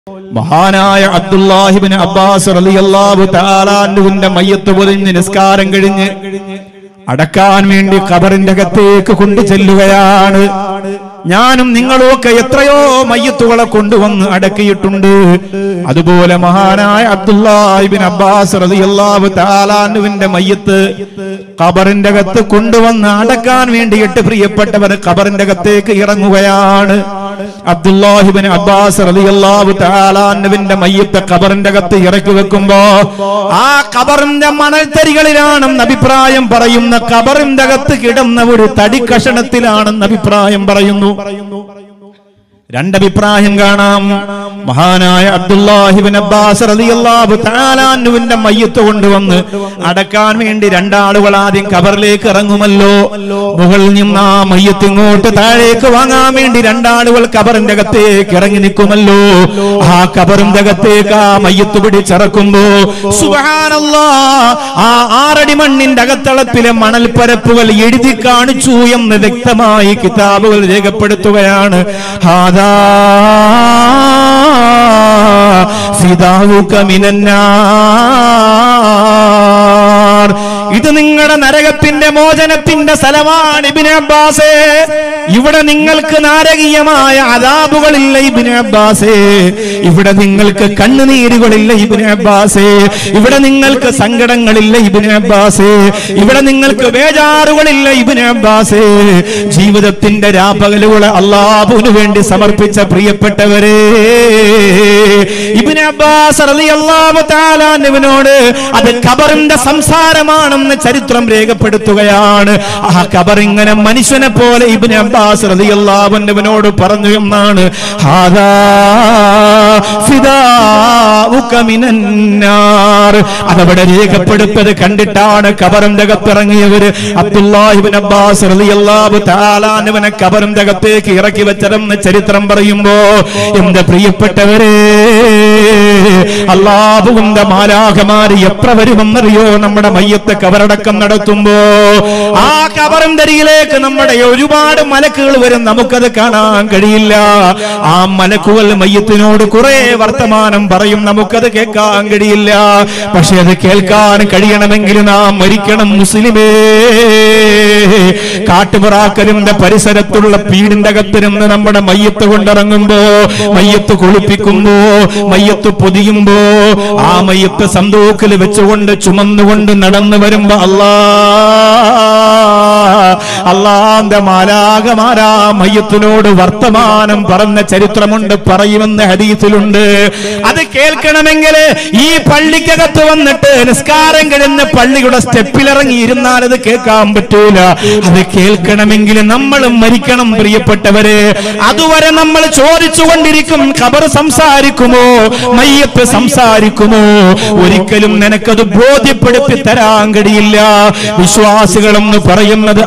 മഹാനായ അബ്ദുല്ലാഹിബിൻ അബ്ബാസ് റളിയല്ലാഹു തആലാന്റെ മയ്യത്ത് പൊതിഞ്ഞ് നിസ്കാരം കഴിഞ്ഞ് അടക്കാൻ വേണ്ടി ഖബറിന്റെ അകത്തേക്ക് കൊണ്ടു ചെല്ലുകയാണ് ഞാനും നിങ്ങളുമൊക്കെ എത്രയോ മയ്യത്തുകളെ കൊണ്ടുവന്ന് അടക്കിയിട്ടുണ്ട് അതുപോലെ മഹാനായ അബ്ദുല്ലാഹിബിൻ അബ്ബാസ് റളിയല്ലാഹു തആലാന്റെ മയ്യത്ത് ഖബറിന്റെ അകത്ത് കൊണ്ടുവന്ന് അടക്കാൻ വേണ്ടിയിട്ട് പ്രിയപ്പെട്ടവർ ഖബറിന്റെ അകത്തേക്ക് ഇറങ്ങുകയാണ് അബ്ദുല്ലാഹിബിൻ അബ്ബാസ് റളിയല്ലാഹു തആലാന്റെ മയ്യത്ത് ഖബറിന്റെ അകത്ത് ഇറക്കി വെക്കുമ്പോ ആ ഖബറിന്റെ മണൽത്തരികളിലാണെന്ന് അഭിപ്രായം പറയുന്ന ഖബറിന്റെ അകത്ത് കിടന്ന ഒരു തടിക്കഷണത്തിലാണെന്ന് അഭിപ്രായം പറയുന്നു രണ്ടഭിപ്രായം കാണാം മഹാനായ അബ്ദുല്ലാഹിബിൻ അബ്ബാസ് റളിയല്ലാഹു തആലാന്റെ മയ്യത്ത് കൊണ്ടുവന്ന് അടക്കാൻ വേണ്ടി രണ്ടാളുകൾ ആദ്യം കബറിലേക്ക് ഇറങ്ങുമല്ലോ മുകളിൽ നിന്ന് ആ മയ്യത്ത് ഇങ്ങോട്ട് താഴേക്ക് വാങ്ങാൻ വേണ്ടി രണ്ടാളുകൾ കബറിന്റെ അകത്തേക്ക് ഇറങ്ങി നിൽക്കുമല്ലോ ആ കബറിന്റെ അകത്തേക്ക് ആ മയ്യത്ത് പിടിച്ചിറക്കുമ്പോ സുബ്ഹാനല്ലാ ആ ആറടി മണ്ണിന്റെ അകത്തളത്തിലെ മണൽപ്പരപ്പുകൾ എഴുതി കാണിച്ചു എന്ന് വ്യക്തമായി കിതാബുകൾ രേഖപ്പെടുത്തുകയാണ് ഹാദാ ഫിദാവുക മിനന്നാർ ഇത് നിങ്ങളുടെ നരകത്തിന്റെ മോചനത്തിന്റെ സ്ഥലമാണ് ഇബിന് അബ്ബാസേ ഇവിടെ നിങ്ങൾക്ക് നാരകീയമായ അതാബുകളില്ല ഇബിന് അബ്ബാസേ ഇവിടെ നിങ്ങൾക്ക് കണ്ണുനീരുകളില്ല ഇബിന് അബ്ബാസേ ഇവിടെ നിങ്ങൾക്ക് സങ്കടങ്ങളില്ല ഇബിന് അബ്ബാസേ ഇവിടെ നിങ്ങൾക്ക് ബേജാറുകളില്ല ഇബിന് അബ്ബാസേ ജീവിതത്തിന്റെ രാപ്പകലുകളെ അള്ളാഹുവിന് വേണ്ടി സമർപ്പിച്ച പ്രിയപ്പെട്ടവരെ ഇബിന് അബ്ബാസ് റളിയല്ലാഹു തആല അൻഹുവിനോട് അത് ഖബറിന്റെ സംസാരമാണെന്ന് ചരിത്രം രേഖപ്പെടുത്തുകയാണ് ആ ഖബർ ഇങ്ങനെ മനുഷ്യനെ പോലെ ഇബ്നു അബ്ബാസ് റളിയല്ലാഹു അൻഹുവിനോട് പറഞ്ഞു എന്നാണ് ഹാദാ ഫിദാഉക മിനന്നാർ അതവിടെ രേഖപ്പെടുത്തത് കണ്ടിട്ടാണ് ഖബറിന്റെ അകത്തിറങ്ങിയവര് അബ്ദുല്ലാഹിബ്നു അബ്ബാസ് റളിയല്ലാഹു തആല അൻഹുവിനെ ഖബറിന്റെ അകത്തേക്ക് ഇറക്കി വെച്ചതെന്ന് ചരിത്രം പറയുമ്പോ എന്റെ പ്രിയപ്പെട്ടവരെ അള്ളാഹുവിന്റെ മാലാഖമാര് എത്ര വരുമെന്നറിയോ നമ്മുടെ മയ്യത്തെ കബറടക്കം നടത്തുമ്പോ ആ കബറിന്റെ അരികിലേക്ക് നമ്മുടെ ഒരുപാട് മലക്കുകൾ വരും നമുക്കത് കാണാൻ കഴിയില്ല ആ മലക്കുകൾ മയ്യത്തിനോട് കുറെ വർത്തമാനം പറയും നമുക്കത് കേൾക്കാൻ കഴിയില്ല പക്ഷെ അത് കേൾക്കാൻ കഴിയണമെങ്കിൽ നാം മരിക്കണം മുസ്ലിമേ കാട്ടുപുറാക്കലിന്റെ പരിസരത്തുള്ള പീടിന്റെ അകത്തിരുന്ന് നമ്മുടെ മയ്യത്ത് കൊണ്ടിറങ്ങുമ്പോ മയ്യത്ത് കുളിപ്പിക്കുമ്പോ മയ്യത്ത് പൊതിയുമ്പോ ആ മയ്യത്ത് സന്തൂക്കിൽ വെച്ചുകൊണ്ട് ചുമന്നുകൊണ്ട് നടന്നു വരുമ്പോ അല്ലാ അള്ളാന്റെ മാലാകമാരാ മയ്യത്തിനോട് വർത്തമാനം പറഞ്ഞ ചരിത്രമുണ്ട് പറയുമെന്ന് ഹദീസിലുണ്ട് അത് കേൾക്കണമെങ്കിൽ ഈ പള്ളിക്കകത്ത് വന്നിട്ട് നിസ്കാരം കഴിഞ്ഞ് പള്ളിയുടെ സ്റ്റെപ്പിലിറങ്ങി ഇരുന്നാൽ അത് കേൾക്കാൻ പറ്റൂല അത് കേൾക്കണമെങ്കിൽ നമ്മൾ മരിക്കണം പ്രിയപ്പെട്ടവരെ അതുവരെ നമ്മൾ ചോദിച്ചുകൊണ്ടിരിക്കും ഖബർ സംസാരിക്കുമോ മയ്യത്ത് സംസാരിക്കുമോ ഒരിക്കലും നിനക്കത് ബോധ്യപ്പെടുത്തി തരാൻ കഴിയില്ല വിശ്വാസികളെന്ന് പറയുന്നത്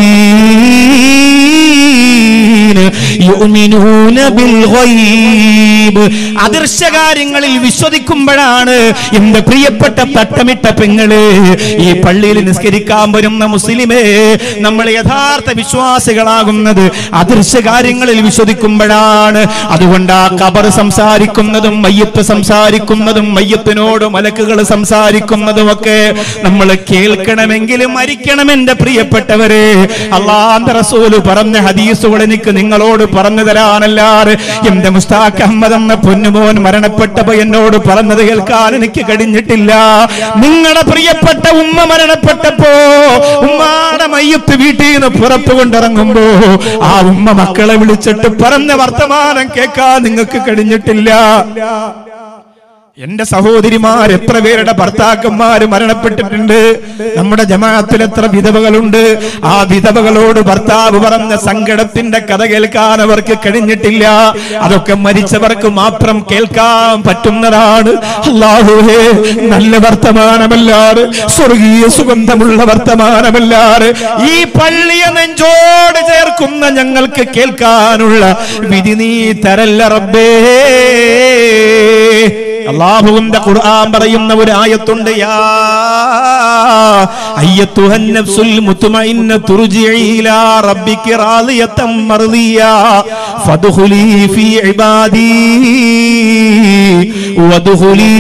അല്ലതീന യുഅ്മിനൂന ബിൽ ഗൈബ് അദൃശ്യകാര്യങ്ങളിൽ വിശ്വസിക്കുമ്പോഴാണ് എന്റെ പ്രിയപ്പെട്ട തട്ടമിട്ട പെങ്ങള് ഈ പള്ളിയിൽ നിസ്കരിക്കാൻ വരുന്ന മുസ്ലിമേ നമ്മൾ യഥാർത്ഥ വിശ്വാസികളാകുന്നത് അദൃശ്യ കാര്യങ്ങളിൽ വിശ്വസിക്കുമ്പോഴാണ് അതുകൊണ്ട് ആ കബർ സംസാരിക്കുന്നതും മയ്യത്ത് സംസാരിക്കുന്നതും മയ്യത്തിനോട് മലക്കുകൾ സംസാരിക്കുന്നതും ഒക്കെ നമ്മൾ കേൾക്കണമെങ്കിൽ മരിക്കണം എന്റെ പ്രിയപ്പെട്ടവരെ അള്ളാന്റെ റസൂല് പറഞ്ഞ ഹദീസുകൾ എനിക്ക് നിങ്ങളോട് പറഞ്ഞു തരാനല്ലാതെ എന്റെ മുസ്താഖ് അഹമ്മദ് എന്ന പൊന്നുമോൻ മരണപ്പെട്ടപ്പോ എന്നോട് പറഞ്ഞത് കേൾക്കാൻ എനിക്ക് കഴിഞ്ഞിട്ടില്ല നിങ്ങളുടെ പ്രിയപ്പെട്ട ഉമ്മ മരണപ്പെട്ടപ്പോ ഉമ്മാടെ മയ്യത്ത് വീട്ടിൽ നിന്ന് പുറത്തു കൊണ്ടിറങ്ങുമ്പോ ആ ഉമ്മ മക്കളെ വിളിച്ചിട്ട് പറഞ്ഞ വർത്തമാനം കേൾക്കാൻ നിങ്ങൾക്ക് കഴിഞ്ഞിട്ടില്ല എന്റെ സഹോദരിമാർ എത്ര പേരുടെ ഭർത്താക്കന്മാര് മരണപ്പെട്ടിട്ടുണ്ട് നമ്മുടെ ജമാഅത്തിൽ എത്ര വിധവകളുണ്ട് ആ വിധവകളോട് ഭർത്താവ് പറഞ്ഞ സങ്കടത്തിന്റെ കഥ കേൾക്കാൻ അവർക്ക് കഴിഞ്ഞിട്ടില്ല അതൊക്കെ മരിച്ചവർക്ക് മാത്രം കേൾക്കാൻ പറ്റുന്നതാണ് അള്ളാഹുവേ നല്ല വർത്തമാനമല്ലാറ് സ്വർഗീയ സുഗന്ധമുള്ള വർത്തമാനമല്ലാറ് ഈ പള്ളിയെ നെഞ്ചോട് ചേർക്കുന്ന ഞങ്ങൾക്ക് കേൾക്കാനുള്ള വിധി നീ തരല്ല റബ്ബേ അള്ളാഹുവിന്റെ ഖുർആൻ പറയുന്ന ഒരു ആയത്തുണ്ട് യാ أيتها النفس المطمئنة ترجعي إلى ربك راضية مرضية فادخلي في عبادي وادخلي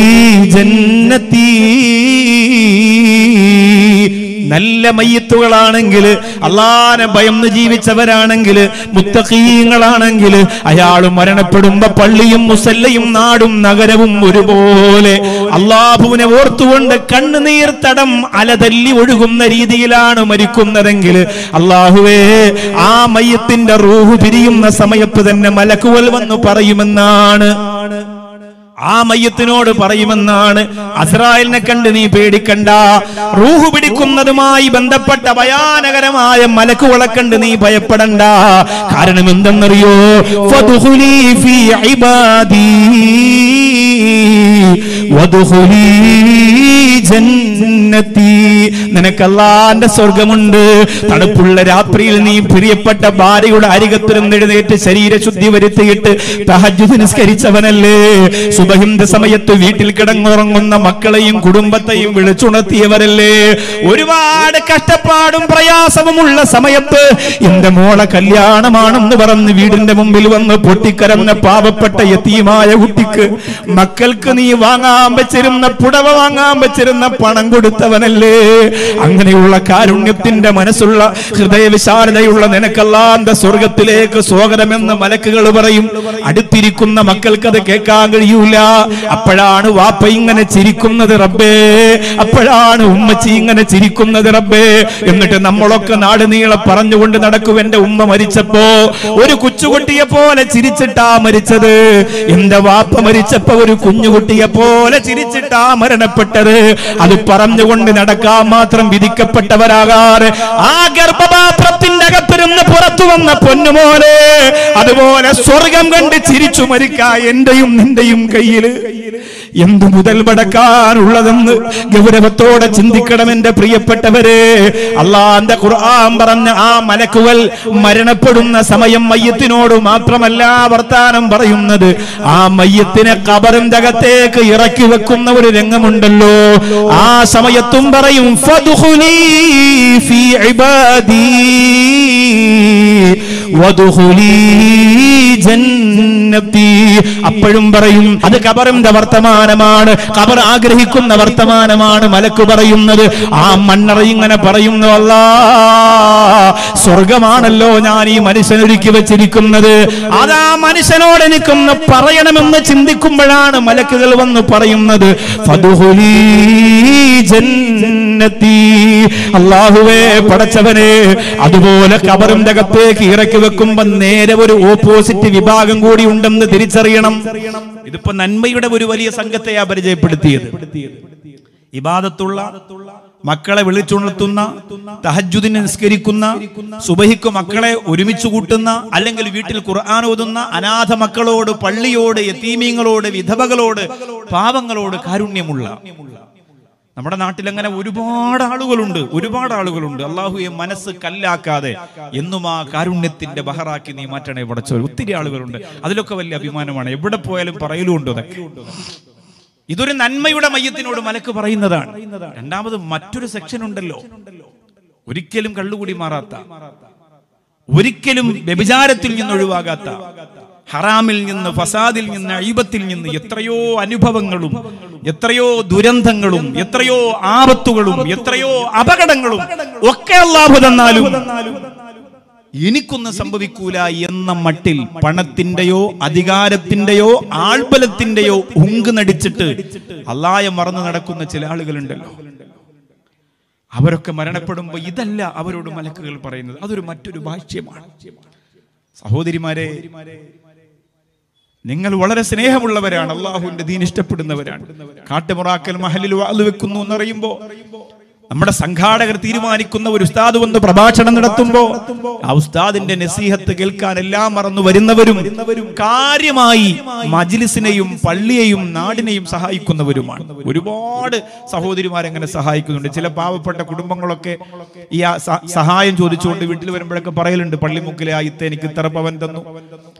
جنتي നല്ല മയ്യത്തുകളാണെങ്കിൽ അള്ളാനെ ഭയന്ന് ജീവിച്ചവരാണെങ്കിൽ മുത്തഖീങ്ങളാണെങ്കിൽ അയാൾ മരണപ്പെടുമ്പോ പള്ളിയും മുസല്ലയും നാടും നഗരവും ഒരുപോലെ അള്ളാഹുവിനെ ഓർത്തുകൊണ്ട് കണ്ണുനീർ തടം അലതല്ലി ഒഴുകുന്ന രീതിയിലാണ് മരിക്കുന്നതെങ്കിൽ അള്ളാഹുവേ ആ മയ്യത്തിന്റെ റൂഹ് പിരിയുന്ന സമയത്ത് തന്നെ മലക്കുവൽ വന്ന് പറയുമെന്നാണ് ആ മയ്യത്തിനോട് പറയുമെന്നാണ് അസ്രായേലിനെ കണ്ട് നീ പേടിക്കണ്ട റൂഹ് പിടിക്കുന്നതുമായി ബന്ധപ്പെട്ട ഭയാനകരമായ മലക്കുകളെ കണ്ട് നീ ഭയപ്പെടണ്ട കാരണം എന്തെന്നറിയോ ഫദ്ഖുലി ഫീ ഇബാദി വദ്ഖുലി ജന്നതി നിനക്ക് അല്ലാന്റെ സ്വർഗമുണ്ട് തണുപ്പുള്ള രാത്രിയിൽ നീ പ്രിയപ്പെട്ട ഭാര്യയുടെ അരികത്തിരുന്ന് എഴുന്നേറ്റ് ശരീരശുദ്ധി വരുത്തിയിട്ട് തഹജ്ജുദ് നിസ്കരിച്ചവനല്ലേ സുബഹിന്റെ സമയത്ത് വീട്ടിൽ കിടന്നുറങ്ങുന്ന മക്കളെയും കുടുംബത്തെയും വിളിച്ചുണർത്തിയവരല്ലേ ഒരുപാട് കഷ്ടപ്പാടും പ്രയാസവുമുള്ള സമയത്ത് എന്റെ മോളെ കല്യാണമാണെന്ന് പറഞ്ഞ് വീടിന്റെ മുമ്പിൽ വന്ന് പൊട്ടിക്കരന്ന പാവപ്പെട്ട യത്തീമായ കുട്ടിക്ക് മക്കൾക്ക് നീ വാങ്ങാൻ വെച്ചിരുന്ന പുടവ വാങ്ങാൻ വെച്ചിരുന്ന പണം കൊടുത്തവനല്ലേ അങ്ങനെയുള്ള കാരുണ്യത്തിന്റെ മനസ്സുള്ള ഹൃദയവിശാലതയുള്ള നിനക്കല്ലാന്റെ സ്വർഗത്തിലേക്ക് സ്വാഗതമെന്ന് മലക്കുകൾ പറയും അടുത്തിരിക്കുന്ന മക്കൾക്ക് അത് കേൾക്കാൻ കഴിയൂല അപ്പോഴാണ് വാപ്പ ഇങ്ങനെ ചിരിക്കുന്നത് റബ്ബേ അപ്പോഴാണ് ഉമ്മച്ചി ഇങ്ങനെ ചിരിക്കുന്നത് റബ്ബേ എന്നിട്ട് നമ്മളൊക്കെ നാട് നീളെ പറഞ്ഞുകൊണ്ട് നടക്കും എന്റെ ഉമ്മ മരിച്ചപ്പോ ഒരു കൊച്ചുകുട്ടിയെ പോലെ ചിരിച്ചിട്ടാ മരിച്ചത് എന്റെ വാപ്പ മരിച്ചപ്പോ ഒരു കുഞ്ഞുകുട്ടിയെ പോലെ ചിരിച്ചിട്ടാ മരണപ്പെട്ടത് അത് പറഞ്ഞുകൊണ്ട് നടക്കാൻ മാത്രം വിധിക്കപ്പെട്ടവരാകാറ് ആ ഗർഭപാത്രത്തിന്റെ അകത്തിരുന്ന് പുറത്തു വന്ന പൊന്നുമോനെ അതുപോലെ സ്വർഗം കണ്ട് ചിരിച്ചു മരിക്കാ എന്റെയും നിന്റെയും കയ്യില് എന്തു മുതൽ മടക്കാനുള്ളതെന്ന് ഗൗരവത്തോടെ ചിന്തിക്കണം എന്റെ പ്രിയപ്പെട്ടവരെ അള്ളാന്റെ ഖുർആൻ പറഞ്ഞ ആ മലക്കുകൾ മരണപ്പെടുന്ന സമയം മയ്യത്തിനോട് മാത്രമല്ല വർത്താനം പറയുന്നത് ആ മയ്യത്തിനെ കബറിന്റെ അകത്തേക്ക് ഇറക്കി വെക്കുന്ന ഒരു രംഗമുണ്ടല്ലോ ആ സമയത്തും പറയും ഫദ്ഖുലീ ഫീ ഇബാദി വദ്ഖുലീ ജന്നതി അപ്പോഴും പറയും അത് കബറിന്റെ വർത്തമാനമാണ് കബർ ആഗ്രഹിക്കുന്ന വർത്തമാനമാണ് മലക്ക് പറയുന്നത് ആ മണ്ണറ ഇങ്ങനെ പറയുന്നു അല്ലാ സ്വർഗമാണല്ലോ ഞാൻ ഈ മനുഷ്യനൊരുക്കി വെച്ചിരിക്കുന്നത് അതാ മനുഷ്യനോട് എനിക്കൊന്ന് പറയണമെന്ന് ചിന്തിക്കുമ്പോഴാണ് മലക്കുകൾ വന്ന് പറയുന്നത് ഫദ്ഖുലീ ജന്നതി അള്ളാഹുവേ പടച്ചവനെ അതുപോലെ കബറിന്റെ അകത്തേക്ക് ഇറക്കി വെക്കുമ്പോ നേരെ ഒരു ഓപ്പോസിറ്റ് വിഭാഗം കൂടി ഉണ്ടെന്ന് തിരിച്ചറിയണം ഇതിപ്പോ നന്മയുടെ ഒരു വലിയ സംഘത്തെയാ പരിചയപ്പെടുത്തിയത് ഇബാദത്തുള്ള മക്കളെ വിളിച്ചുണർത്തുന്ന തഹജുദിനെ നിസ്കരിക്കുന്ന സുബഹിക്ക് മക്കളെ ഒരുമിച്ച് കൂട്ടുന്ന അല്ലെങ്കിൽ വീട്ടിൽ ഖുർആൻ ഓതുന്ന അനാഥ മക്കളോട് പള്ളിയോട് യത്തീമീങ്ങളോട് വിധവകളോട് പാവങ്ങളോട് കാരുണ്യമുള്ള നമ്മുടെ നാട്ടിൽ അങ്ങനെ ഒരുപാട് ആളുകളുണ്ട് ഒരുപാട് ആളുകളുണ്ട് അള്ളാഹുയെ മനസ്സ് കല്ലാക്കാതെ എന്നും ആ കാരുണ്യത്തിന്റെ ബഹറാക്കി നീ മാറ്റണേ പടച്ചോ ഒത്തിരി ആളുകളുണ്ട് അതിലൊക്കെ വലിയ അഭിമാനമാണ് എവിടെ പോയാലും പറയലുണ്ട് അതൊക്കെ ഇതൊരു നന്മയുടെ മയ്യത്തിനോട് മലക്ക് പറയുന്നതാണ് രണ്ടാമത് മറ്റൊരു സെക്ഷൻ ഉണ്ടല്ലോ ഒരിക്കലും കള്ളുകൂടി മാറാത്ത ഒരിക്കലും വ്യഭിചാരത്തിൽ നിന്ന് ഒഴിവാകാത്ത ഹറാമിൽ നിന്ന് ഫസാദിൽ നിന്ന് അഴിബത്തിൽ നിന്ന് എത്രയോ അനുഭവങ്ങളും എത്രയോ ദുരന്തങ്ങളും എത്രയോ ആപത്തുകളും എത്രയോ അപകടങ്ങളും ഒക്കെ അള്ളാഹു തന്നാലും എനിക്കൊന്നും സംഭവിക്കൂല എന്ന മട്ടിൽ പണത്തിന്റെയോ അധികാരത്തിന്റെയോ ആൾബലത്തിന്റെയോ ഉങ്ക് നടിച്ചിട്ട് അള്ളായ മറന്നു നടക്കുന്ന ചില ആളുകളുണ്ടല്ലോ അവരൊക്കെ മരണപ്പെടുമ്പോൾ ഇതല്ല അവരോട് മലക്കുകൾ പറയുന്നത് അതൊരു മറ്റൊരു ഭാഷ്യമാണ് സഹോദരിമാരെ നിങ്ങൾ വളരെ സ്നേഹമുള്ളവരാണ് അള്ളാഹുവിന്റെ ദീൻ ഇഷ്ടപ്പെടുന്നവരാണ് കാട്ടുമുറാക്കൽ മഹലിൽ വാള് വെക്കുന്നു എന്നറിയുമ്പോ നമ്മുടെ സംഘാടകർ തീരുമാനിക്കുന്ന ഒരു ഉസ്താദ് വന്ന് പ്രഭാഷണം നടത്തുമ്പോ ആ ഉസ്താദിന്റെ നസീഹത്ത് കേൾക്കാൻ എല്ലാം മറന്നു വരുന്നവരും കാര്യമായി മജിലിസിനെയും പള്ളിയെയും നാടിനെയും സഹായിക്കുന്നവരുമാണ് ഒരുപാട് സഹോദരിമാരെങ്ങനെ സഹായിക്കുന്നുണ്ട് ചില പാവപ്പെട്ട കുടുംബങ്ങളൊക്കെ ഈ ആ സ- സഹായം ചോദിച്ചുകൊണ്ട് വീട്ടിൽ വരുമ്പോഴൊക്കെ പറയലുണ്ട് പള്ളിമുക്കിലെ ആയിത്തെ എനിക്ക് ഇത്ര പവൻ തന്നു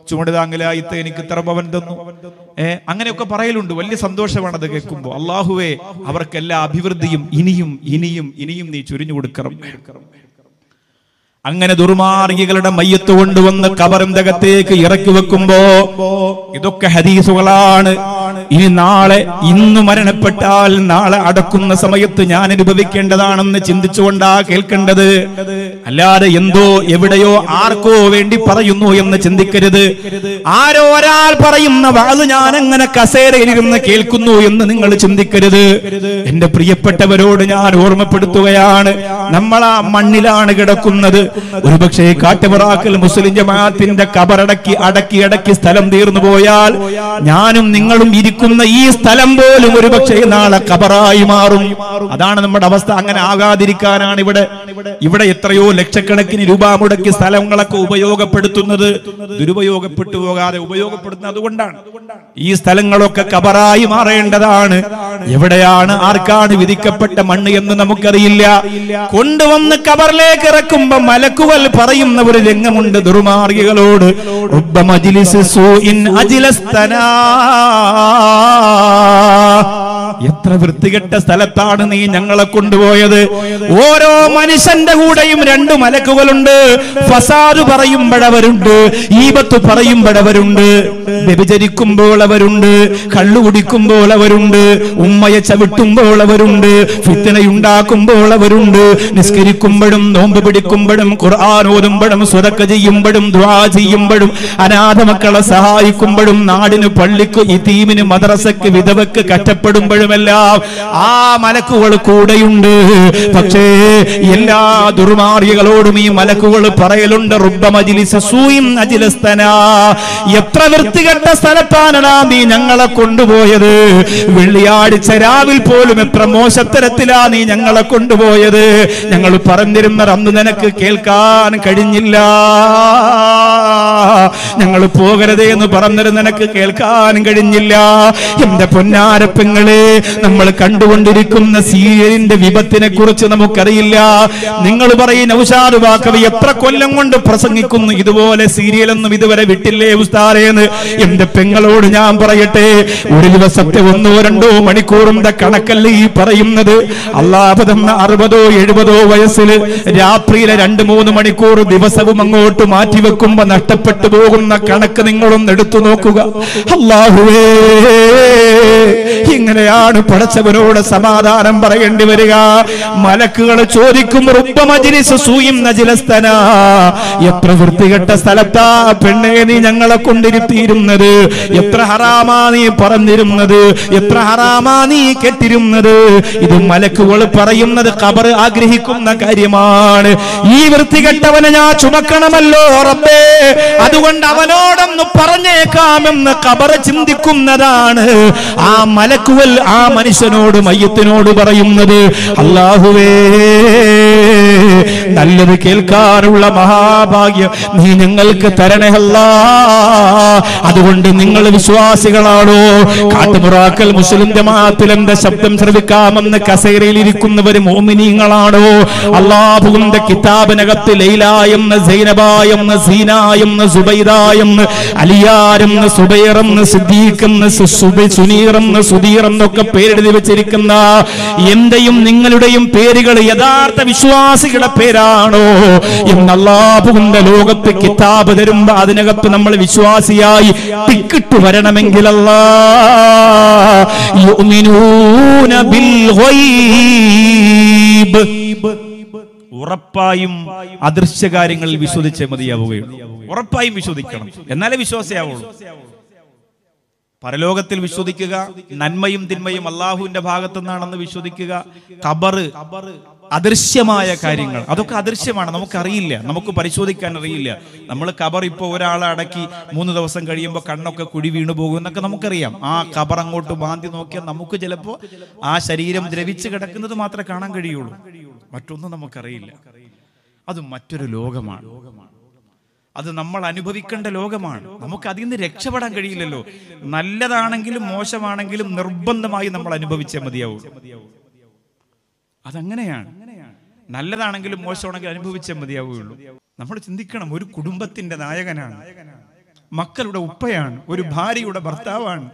ചുമടുതാങ്ങലായിട്ട് എനിക്ക് ഇത്ര ഭവൻ തന്നു ഏ അങ്ങനെയൊക്കെ പറയലുണ്ട് വലിയ സന്തോഷമാണ് അത് കേൾക്കുമ്പോൾ അള്ളാഹുവേ അവർക്കെല്ലാ അഭിവൃദ്ധിയും ഇനിയും ഇനിയും ഇനിയും നീ ചുരിഞ്ഞു കൊടുക്കണം അങ്ങനെ ദുർമാർഗികളുടെ മയ്യത്ത് കൊണ്ടുവന്ന് കബറിന്തകത്തേക്ക് ഇറക്കി വെക്കുമ്പോ ഇതൊക്കെ ഹദീസുകളാണ് ഇനി നാളെ ഇന്ന് മരണപ്പെട്ടാൽ നാളെ അടക്കുന്ന സമയത്ത് ഞാൻ അനുഭവിക്കേണ്ടതാണെന്ന് ചിന്തിച്ചുകൊണ്ടാ കേൾക്കേണ്ടത് അല്ലാതെ എന്തോ എവിടെയോ ആർക്കോ വേണ്ടി പറയുന്നു എന്ന് ചിന്തിക്കരുത് ആരോ ഒരാൾ പറയുന്ന വാത് ഞാൻ അങ്ങനെ കസേരയിലിരുന്ന് കേൾക്കുന്നു എന്ന് നിങ്ങൾ ചിന്തിക്കരുത് എന്റെ പ്രിയപ്പെട്ടവരോട് ഞാൻ ഓർമ്മപ്പെടുത്തുകയാണ് നമ്മൾ ആ മണ്ണിലാണ് കിടക്കുന്നത് ഒരുപക്ഷെ കാട്ടുപറാക്കൽ മുസ്ലിം ജമാഅത്തിന്റെ കബറടക്കി അടക്കി അടക്കി സ്ഥലം തീർന്നു പോയാൽ ഞാനും നിങ്ങളും ഇരിക്കുന്ന ഈ സ്ഥലം പോലും ഒരുപക്ഷെ നാളെ കബറായി മാറും അതാണ് നമ്മുടെ അവസ്ഥ അങ്ങനെ ആകാതിരിക്കാനാണ് ഇവിടെ ഇവിടെ എത്രയോ ലക്ഷക്കണക്കിന് രൂപ മുടക്കി സ്ഥലങ്ങളൊക്കെ ഉപയോഗപ്പെടുത്തുന്നത് ദുരുപയോഗപ്പെട്ടു പോകാതെ ഉപയോഗപ്പെടുത്തുന്നത് അതുകൊണ്ടാണ് ഈ സ്ഥലങ്ങളൊക്കെ കബറായി മാറേണ്ടതാണ് എവിടെയാണ് ആർക്കാണ് വിധിക്കപ്പെട്ട മണ്ണ് എന്ന് നമുക്കറിയില്ല കൊണ്ടുവന്ന് കബറിലേക്ക് ഇറക്കുമ്പോ മലക്കുകൾ പറയുന്ന ഒരു രംഗമുണ്ട് ദുർമാർഗികളോട് റുബ്ബ മജ്ലിസ് സൂഇൻ അജ്ലസ്തനാ. എത്ര വൃത്തികെട്ട സ്ഥലത്താണ് നീ ഞങ്ങളെ കൊണ്ടുപോയത് ഓരോ മനുഷ്യന്റെ കൂടെയും രണ്ട് മലക്കുകളുണ്ട് ഫസാദ് പറയുമ്പോഴവരുണ്ട് ഈപത്ത് പറയുമ്പോഴവരുണ്ട് വ്യഭിചരിക്കുമ്പോൾ അവരുണ്ട് കള്ളു കുടിക്കുമ്പോൾ അവരുണ്ട് ഉമ്മയെ ചവിട്ടുമ്പോൾ അവരുണ്ട് ഫിത്തനയുണ്ടാക്കുമ്പോൾ അവരുണ്ട് നിസ്കരിക്കുമ്പോഴും നോമ്പ് പിടിക്കുമ്പോഴും ഖുർആൻ ഓതുമ്പോഴും സ്വതക്ക ചെയ്യുമ്പോഴും ദ്വാ ചെയ്യുമ്പോഴും അനാഥ മക്കളെ സഹായിക്കുമ്പോഴും നാടിന് പള്ളിക്ക് ഇതീമിന് മദ്രസക്ക് വിധവക്ക് കഷ്ടപ്പെടുമ്പോഴുമെല്ലാം ആ മലക്കുകൾ കൂടെയുണ്ട് പക്ഷേ എല്ലാ ദുർമാർഗികളോടും ഈ മലക്കുകൾ പറയലുണ്ട് റുബ്ബ മജ്ലിസ് സൂയിൻ അജ്ലസ്തനാ. എത്ര വൃത്തികെട്ട സ്ഥലത്താണടാ നീ ഞങ്ങളെ കൊണ്ടുപോയത് വെള്ളിയാഴ്ച രാവിൽ പോലും എത്ര മോശത്തരത്തിലാ നീ ഞങ്ങളെ കൊണ്ടുപോയത് ഞങ്ങൾ പറഞ്ഞിരുന്നത് അന്ന് നിനക്ക് കേൾക്കാൻ കഴിഞ്ഞില്ല ഞങ്ങൾ പോകരുതേ എന്ന് പറഞ്ഞത് നിനക്ക് കേൾക്കാൻ കഴിഞ്ഞില്ല എന്റെ പൊന്നാരപ്പെങ്ങളെ നമ്മൾ കണ്ടുകൊണ്ടിരിക്കുന്ന സീരിയലിന്റെ വിപത്തിനെ കുറിച്ച് നമുക്കറിയില്ല നിങ്ങൾ പറയും നൗഷാദ് വാക്കവി എത്ര കൊല്ലം കൊണ്ട് പ്രസംഗിക്കുന്നു ഇതുപോലെ സീരിയലൊന്നും ഇതുവരെ വിട്ടില്ലേ ഉസ്താരേന്ന് എന്റെ പെങ്ങളോട് ഞാൻ പറയട്ടെ ഒരു ദിവസത്തെ ഒന്നോ രണ്ടോ മണിക്കൂറിന്റെ കണക്കല്ല ഈ പറയുന്നത് അള്ളാഹ് തന്ന അറുപതോ എഴുപതോ വയസ്സിൽ രാത്രിയിലെ രണ്ട് മൂന്ന് മണിക്കൂർ ദിവസവും അങ്ങോട്ട് മാറ്റിവെക്കുമ്പോ നഷ്ടപ്പെട്ടു പോകുന്ന കണക്ക് നിങ്ങളൊന്ന് എടുത്തു നോക്കുക അള്ളാഹുവേ ഇങ്ങനെയാണ് പടച്ചവനോട് സമാധാനം പറയേണ്ടി വരിക മലക്കുകൾ ചോദിക്കും റുബ്ബ മജ്ലിസ് സൂയിം നജ്ലസ്തന എത്ര വൃത്തികെട്ട സ്ഥലത്താ പെണ്ണെ നീ ഞങ്ങളെ കൊണ്ടിരുത്തിയിരുന്നത് എത്ര ഹറാമാ നീ പറഞ്ഞിരുന്നത് എത്ര ഹറാമാ നീ കെട്ടിരുന്നത് ഇത് മലക്കുകൾ പറയുന്നത് ഖബർ ആഗ്രഹിക്കുന്ന കാര്യമാണ് ഈ വൃത്തികെട്ടവനെ ഞാൻ ചുമക്കണമല്ലോ റബ്ബേ അതുകൊണ്ട് അവനോടൊന്ന് പറഞ്ഞേക്കാമെന്ന് ഖബർ ചിന്തിക്കുന്നതാണ് ആ മലക്കുവൽ ആ മനുഷ്യനോട് മയ്യത്തിനോട് പറയുന്നത് അള്ളാഹുവേ നല്ലത് കേൾക്കാനുള്ള മഹാഭാഗ്യം നീ ഞങ്ങൾക്ക് തരണഹല്ല അതുകൊണ്ട് നിങ്ങൾ വിശ്വാസികളാണോ കാട്ടുമുറാക്കൽ മുസ്ലിം ജമാഅത്തിൽ എന്റെ ശബ്ദം ശ്രവിക്കാമെന്ന് കസേരയിൽ ഇരിക്കുന്നവർ മോമിനീങ്ങളാണോ അള്ളാഹുവിന്റെ കിതാബിനകത്ത് ലൈല എന്ന് സൈനബ എന്ന് സീന എന്ന് സുബൈദ എന്ന് അലിയാർ എന്ന് സുബൈർ എന്ന് സിദ്ദീഖ് എന്ന് സു- സുബൈ- സുനീർ എന്ന് സുധീർ എന്നൊക്കെ പേരെഴുതി വെച്ചിരിക്കുന്ന എന്റെയും നിങ്ങളുടെയും പേരുകൾ യഥാർത്ഥ വിശ്വാസികളുടെ പേരാണോ എന്ന് അള്ളാഹുവിന്റെ ലോകത്ത് കിതാബ് തരുമ്പോ അതിനകത്ത് നമ്മൾ വിശ്വാസിയായി ടിക്കിട്ട് വരണമെങ്കിലല്ലാ യുഅ്മിനൂന ബിൽ ഗൈബ് ഉറപ്പായും അദൃശ്യ കാര്യങ്ങളിൽ വിശ്വസിച്ചേ മതിയാവുകയുള്ളൂ ഉറപ്പായും വിശ്വസിക്കണം എന്നാലേ വിശ്വാസയാവുള്ളൂ പരലോകത്തിൽ വിശ്വസിക്കുക നന്മയും തിന്മയും അള്ളാഹുവിന്റെ ഭാഗത്തു നിന്നാണെന്ന് വിശ്വസിക്കുക കബറ് അദൃശ്യമായ കാര്യങ്ങൾ അതൊക്കെ അദൃശ്യമാണ് നമുക്കറിയില്ല നമുക്ക് പരിശോധിക്കാൻ അറിയില്ല നമ്മൾ കബർ ഇപ്പോൾ ഒരാളെ അടക്കി മൂന്ന് ദിവസം കഴിയുമ്പോൾ കണ്ണൊക്കെ കുഴി വീണു പോകും എന്നൊക്കെ നമുക്കറിയാം ആ കബർ അങ്ങോട്ട് മാന്തി നോക്കിയാൽ നമുക്ക് ചിലപ്പോൾ ആ ശരീരം ദ്രവിച്ച് കിടക്കുന്നത് മാത്രമേ കാണാൻ കഴിയുള്ളൂ മറ്റൊന്നും നമുക്കറിയില്ല അത് മറ്റൊരു ലോകമാണ് അത് നമ്മൾ അനുഭവിക്കേണ്ട ലോകമാണ് നമുക്ക് അതിൽ നിന്ന് രക്ഷപ്പെടാൻ കഴിയില്ലല്ലോ നല്ലതാണെങ്കിലും മോശമാണെങ്കിലും നിർബന്ധമായി നമ്മൾ അനുഭവിച്ചേ മതിയാവും അതങ്ങനെയാണ് നല്ലതാണെങ്കിലും മോശമാണെങ്കിലും അനുഭവിച്ചേ മതിയാവുകയുള്ളൂ നമ്മൾ ചിന്തിക്കണം ഒരു കുടുംബത്തിന്റെ നായകനാണ് മക്കളുടെ ഉപ്പയാണ് ഒരു ഭാര്യയുടെ ഭർത്താവാണ്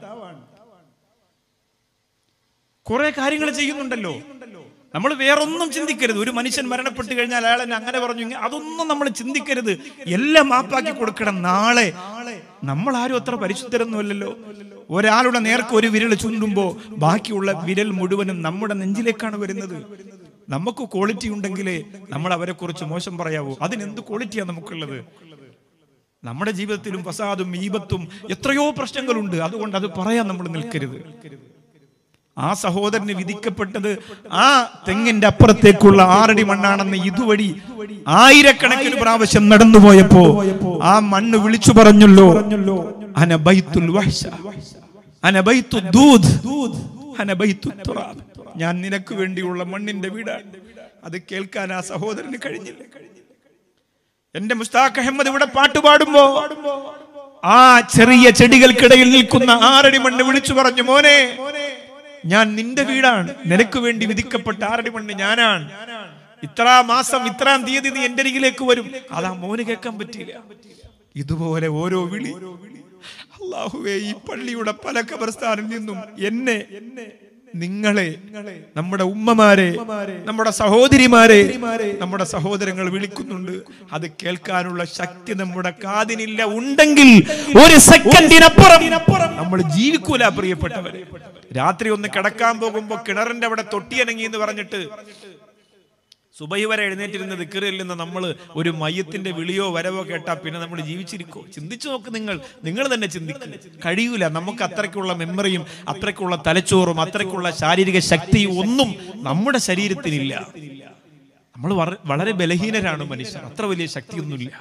കുറെ കാര്യങ്ങൾ ചെയ്യുന്നുണ്ടല്ലോ നമ്മൾ വേറൊന്നും ചിന്തിക്കരുത് ഒരു മനുഷ്യൻ മരണപ്പെട്ട് കഴിഞ്ഞാൽ അയാൾ എന്നെ അങ്ങനെ പറഞ്ഞു ഇങ്ങനെ അതൊന്നും നമ്മൾ ചിന്തിക്കരുത് എല്ലാം മാപ്പാക്കി കൊടുക്കണം നാളെ നമ്മൾ ആരും അത്ര പരിശുദ്ധരൊന്നുമല്ലല്ലോ ഒരാളുടെ നേർക്ക് ഒരു വിരൽ ചുണ്ടുമ്പോ ബാക്കിയുള്ള വിരൽ മുഴുവനും നമ്മുടെ നെഞ്ചിലേക്കാണ് വരുന്നത് നമുക്ക് ക്വാളിറ്റി ഉണ്ടെങ്കിലേ നമ്മൾ അവരെ കുറിച്ച് മോശം പറയാവൂ അതിനെന്ത് ക്വാളിറ്റിയാണ് നമുക്കുള്ളത് നമ്മുടെ ജീവിതത്തിലും ഫസാദും ഈപത്തും എത്രയോ പ്രശ്നങ്ങളുണ്ട് അതുകൊണ്ട് അത് പറയാൻ നമ്മൾ നിൽക്കരുത് ആ സഹോദരന് വിധിക്കപ്പെട്ടത് ആ തെങ്ങിന്റെ അപ്പുറത്തേക്കുള്ള ആറടി മണ്ണാണെന്ന് ഇതുവഴി ആയിരക്കണക്കിന് പ്രാവശ്യം നടന്നുപോയപ്പോ ആ മണ്ണ് വിളിച്ചു പറഞ്ഞല്ലോ അനബൈത്തുൽ വഹ്ശ അനബൈത്തു ദൂദ് അനബൈത്തു തുറാബ് ഞാൻ നിനക്ക് വേണ്ടിയുള്ള മണ്ണിന്റെ വീടാണ് അത് കേൾക്കാൻ ആ സഹോദരന് കഴിഞ്ഞില്ല എന്റെ മുസ്താഖ് അഹമ്മദ് ഇവിടെ പാട്ടുപാടുമ്പോ ആ ചെറിയ ചെടികൾക്കിടയിൽ നിൽക്കുന്ന ആറടി മണ്ണ് വിളിച്ചു പറഞ്ഞു മോനെ ഞാൻ നിന്റെ വീടാണ് നിനക്ക് വേണ്ടി വിധിക്കപ്പെട്ട ആറടി മണ്ണ് ഞാനാണ് ഇത്ര മാസം ഇത്രാം തീയതി നീ എന്റെ അരികിലേക്ക് വരും അതാ മോന് കേൾക്കാൻ പറ്റിയില്ല ഇതുപോലെ ഓരോ വിളി അള്ളാഹുവേ ഈ പള്ളിയുടെ പല കബർസ്ഥാനിൽ നിന്നും എന്നെ നിങ്ങളെ നമ്മുടെ ഉമ്മമാരെ നമ്മുടെ സഹോദരിമാരെ നമ്മുടെ സഹോദരങ്ങൾ വിളിക്കുന്നുണ്ട് അത് കേൾക്കാനുള്ള ശക്തി നമ്മുടെ കാതിനില്ല ഉണ്ടെങ്കിൽ ഒരു സെക്കൻഡിനപ്പുറം നമ്മൾ ജീവിക്കൂല പ്രിയപ്പെട്ടവരെ രാത്രി ഒന്ന് കിടക്കാൻ പോകുമ്പോ കിണറിന്റെ അവിടെ തൊട്ടിയനങ്ങി എന്ന് പറഞ്ഞിട്ട് സുബൈ വരെ എഴുന്നേറ്റിരുന്ന ദിക്കറിൽ നിന്ന് നമ്മൾ ഒരു മയത്തിന്റെ വിളിയോ വരവോ കേട്ടാ പിന്നെ നമ്മൾ ജീവിച്ചിരിക്കോ ചിന്തിച്ചു നോക്ക് നിങ്ങൾ നിങ്ങൾ തന്നെ ചിന്തിക്കുക കഴിയൂല നമുക്ക് അത്രയ്ക്കുള്ള മെമ്മറിയും അത്രയ്ക്കുള്ള തലച്ചോറും അത്രയ്ക്കുള്ള ശാരീരിക ശക്തിയും ഒന്നും നമ്മുടെ ശരീരത്തിനില്ല നമ്മൾ വള- വളരെ ബലഹീനരാണ് മനുഷ്യർ അത്ര വലിയ ശക്തിയൊന്നുമില്ല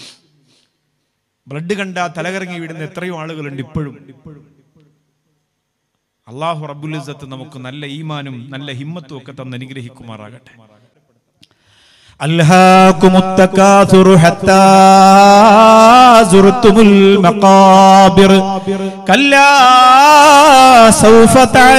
ബ്ലഡ് കണ്ട തലകറങ്ങി വീടുന്ന എത്രയോ ആളുകളുണ്ട് ഇപ്പോഴും അള്ളാഹു റബ്ബുലിസത്ത് നമുക്ക് നല്ല ഈമാനും നല്ല ഹിമ്മത്തും ഒക്കെ തന്ന് അനുഗ്രഹിക്കുമാറാകട്ടെ ألهاكم التكاثر حتى زرتم المقابر كلا سوف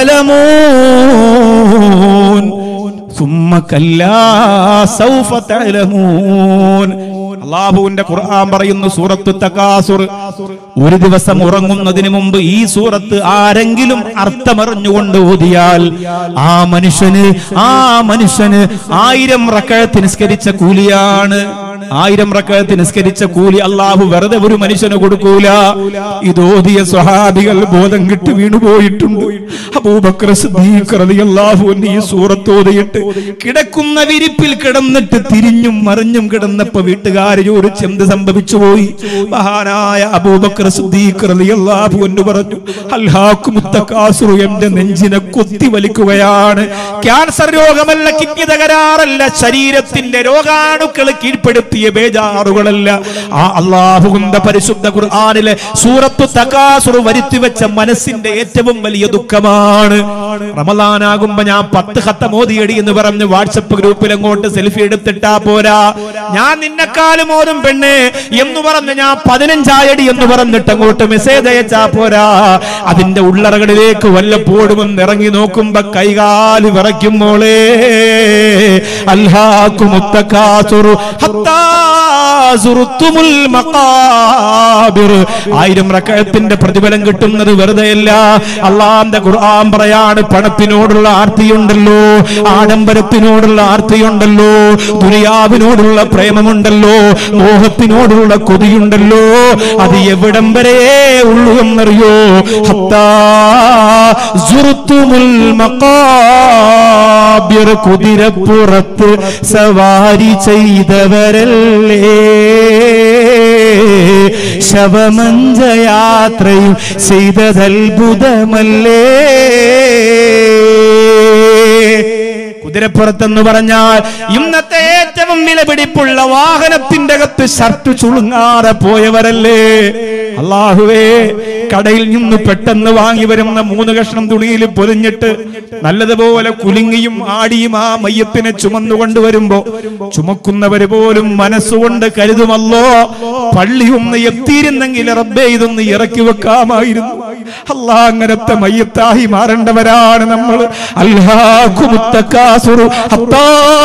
تعلمون ثم كلا سوف تعلمون അള്ളാഹുവിന്റെ ഖുർആൻ പറയുന്നു സൂറത്ത് തകാസുർ ഒരു ദിവസം ഉറങ്ങുന്നതിന് മുമ്പ് ഈ സൂറത്ത് ആരെങ്കിലും അർത്ഥമറിഞ്ഞുകൊണ്ട് ഓതിയാൽ ആ മനുഷ്യന് ആ മനുഷ്യന് ആയിരം റക്കഴത്ത് നിസ്കരിച്ച കൂലിയാണ് ആയിരം റക്കഴത്ത് നിസ്കരിച്ച കൂലി അള്ളാഹു വെറുതെ ഒരു മനുഷ്യന് കൊടുക്കൂല ഇത് ഓതിയ സ്വഹാബികൾ ബോധം കിട്ട് വീണുപോയിട്ടുണ്ട് അബൂബക്കർ സിദ്ദീഖ് റളിയല്ലാഹു അൻഹു ഈ സൂറത്ത് ഓതിയിട്ട് കിടക്കുന്ന വിരിപ്പിൽ കിടന്നിട്ട് തിരിഞ്ഞും മറിഞ്ഞും കിടന്നപ്പോ വീട്ടുകാർ ചോദിച്ച് എന്ത് സംഭവിച്ചു പോയി മഹാനായ അബൂബക്കർ സിദ്ദീഖ് റളിയല്ലാഹു അൻഹു പറഞ്ഞു അൽഹാക്കും മുത്തക്കാസുറു എന്റെ നെഞ്ചിനെ കൊത്തി വലിക്കുകയാണ് ക്യാൻസർ രോഗമല്ല കിഡ്നി തകരാറല്ല ശരീരത്തിന്റെ രോഗാണുക്കൾ കീഴ്പ്പെടുത്തിയ ബേജാറുകളല്ല ആ അള്ളാഹുവിന്റെ പരിശുദ്ധ ഖുർആനിലെ സൂറത്തു തകാസുർ വരുത്തി വെച്ച മനസ്സിന്റെ ഏറ്റവും വലിയ ദുഃഖമാണ് റമലാനാകുമ്പോ ഞാൻ പത്ത് ഹത്ത മോദിയടി എന്ന് പറഞ്ഞ് വാട്സപ്പ് ഗ്രൂപ്പിൽ അങ്ങോട്ട് സെൽഫി എടുത്തിട്ടാ പോരാ ഞാൻ നിന്നെക്കാളും ഓരും പെണ്ണ് എന്ന് പറഞ്ഞ് ഞാൻ പതിനഞ്ചായടി എന്ന് പറഞ്ഞിട്ട് അങ്ങോട്ട് മെസ്സേജ് അയച്ചാ പോരാ അതിന്റെ ഉള്ളറകളിലേക്ക് വല്ലപ്പോഴും ഒന്ന് ഇറങ്ങി നോക്കുമ്പോ കൈകാല് വിറയ്ക്കും മോളെ അൽഹാക്കുമുത്തക്കാസുറു ഹത്താ സുറുത്തുമുൽ മഖാബിർ ആയിരം റക്കയത്തിന്റെ പ്രതിഫലം കിട്ടുന്നത് വെറുതെയല്ല അള്ളാന്റെ ഖുർആൻ പറയാണ് പണത്തിനോടുള്ള ആർത്തിയുണ്ടല്ലോ ആഡംബരത്തിനോടുള്ള ആർത്തിയുണ്ടല്ലോ ദുനിയാവിനോടുള്ള പ്രേമമുണ്ടല്ലോ മോഹത്തിനോടുള്ള കൊതിയുണ്ടല്ലോ അത് എവിടം വരെ ഉള്ളൂ എന്നറിയോ ഹത്താ സുറുത്തുമുൽ മഖാബിർ കുതിരപ്പുറത്ത് സവാരി ചെയ്തവരല്ലേ ശവമഞ്ചയാത്രയും ചെയ്തതത്ഭുതമല്ലേ കുതിരപ്പുറത്തെന്ന് പറഞ്ഞാൽ ഇന്നത്തെ ഏറ്റവും വിലപിടിപ്പുള്ള വാഹനത്തിന്റെ അകത്ത് ഷർട്ട് ചുളുങ്ങാതെ പോയവരല്ലേ അള്ളാഹുവേ കടയിൽ നിന്ന് പെട്ടെന്ന് വാങ്ങി വരുന്ന മൂന്ന് കഷ്ണം തുണിയിൽ പൊതിഞ്ഞിട്ട് നല്ലതുപോലെ കുലുങ്ങിയും ആടിയും ആ മയ്യത്തിനെ ചുമന്നുകൊണ്ട് വരുമ്പോ ചുമക്കുന്നവര് പോലും മനസ്സുകൊണ്ട് കരുതുമല്ലോ പള്ളി ഒന്ന് എത്തിയിരുന്നെങ്കിൽ റബ്ബേ ഇതൊന്ന് ഇറക്കി വെക്കാമായിരുന്നു അല്ലാ അങ്ങനത്തെ മയ്യത്തായി മാറേണ്ടവരാണ് നമ്മൾ അല്ലാഹുമുത്തക്കാസുറു ഹത്താ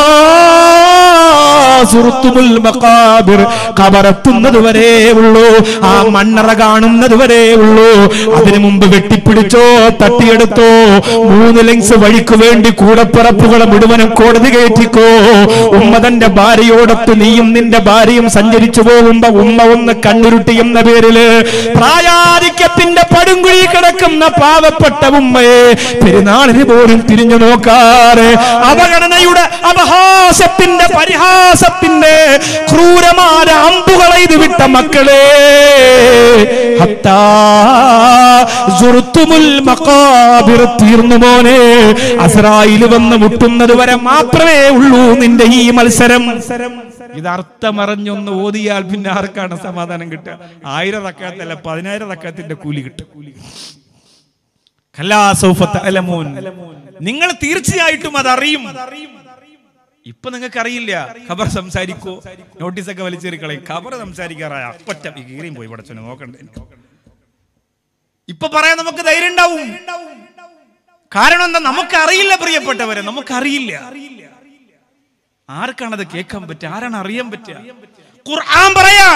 സുറുത്തുമുൽ മഖാബിർ കബറത്തുന്നത് വരെ ഉള്ളൂ ആ മണ്ണറ കാണുന്നത് വരെ ഉള്ളൂ അതിനു മുമ്പ് വെട്ടിപ്പിടിച്ചോ തട്ടിയെടുത്തോ മൂന്ന് ലെങ്സ് വഴിക്ക് വേണ്ടി കൂടപ്പിറപ്പുകളെ മുഴുവനും കോടതി കയറ്റിക്കോ ഉമ്മ തന്റെ ഭാര്യയോടൊത്ത് നീയും നിന്റെ ഭാര്യയും സഞ്ചരിച്ചു പോകുമ്പോ ഉമ്മ ഒന്ന് കണ്ണുരുട്ടി എന്ന പേരില് പ്രായാധിക്യത്തിന്റെ പടുങ്കുഴി കിടക്കുന്ന പാവപ്പെട്ട ഉമ്മയെ പെരുന്നാളിന് പോലും തിരിഞ്ഞു നോക്കാറ് അവഗണനയുടെ അപഹാസത്തിന്റെ പരിഹാസത്തിന്റെ ക്രൂരമായ അമ്പുകളെ ഇത് വിട്ട മക്കളെ ഹത്താ സുറുത്തുമുൽ മഖാബിർ തീർന്നു മോനെ അസ്രായിൽ വന്ന് മുട്ടുന്നത് വരെ മാത്രമേ ഉള്ളൂ നിന്റെ ഈ മത്സരം ഇത് അർത്ഥമറിഞ്ഞൊന്ന് ഓതിയാൽ പിന്നെ ആർക്കാണ് സമാധാനം കിട്ടുക ആയിരം റക്കാത്തല്ല പതിനായിരം റക്കാത്തിന്റെ കൂലി കിട്ടും കല്ലാ സൗഫ തഅലമൂൻ. നിങ്ങൾ തീർച്ചയായിട്ടും അത് അറിയും ഇപ്പൊ നിങ്ങൾക്ക് അറിയില്ല ഖബർ സംസാരിക്കോ നോട്ടീസൊക്കെ വലിച്ചേറി കളയും ഖബർ സംസാരിക്കാറായ ഒറ്റ കീറിയും പോയി പടച്ചോനെ നോക്കണ്ടേ ഇപ്പൊ പറയാൻ നമുക്ക് ധൈര്യം ഉണ്ടാവും കാരണം എന്താ നമുക്കറിയില്ല പ്രിയപ്പെട്ടവരെ നമുക്കറിയില്ല ആർക്കാണത് കേൾക്കാൻ പറ്റുക ആരാണ് അറിയാൻ പറ്റുക ഖുർആൻ പറയാൻ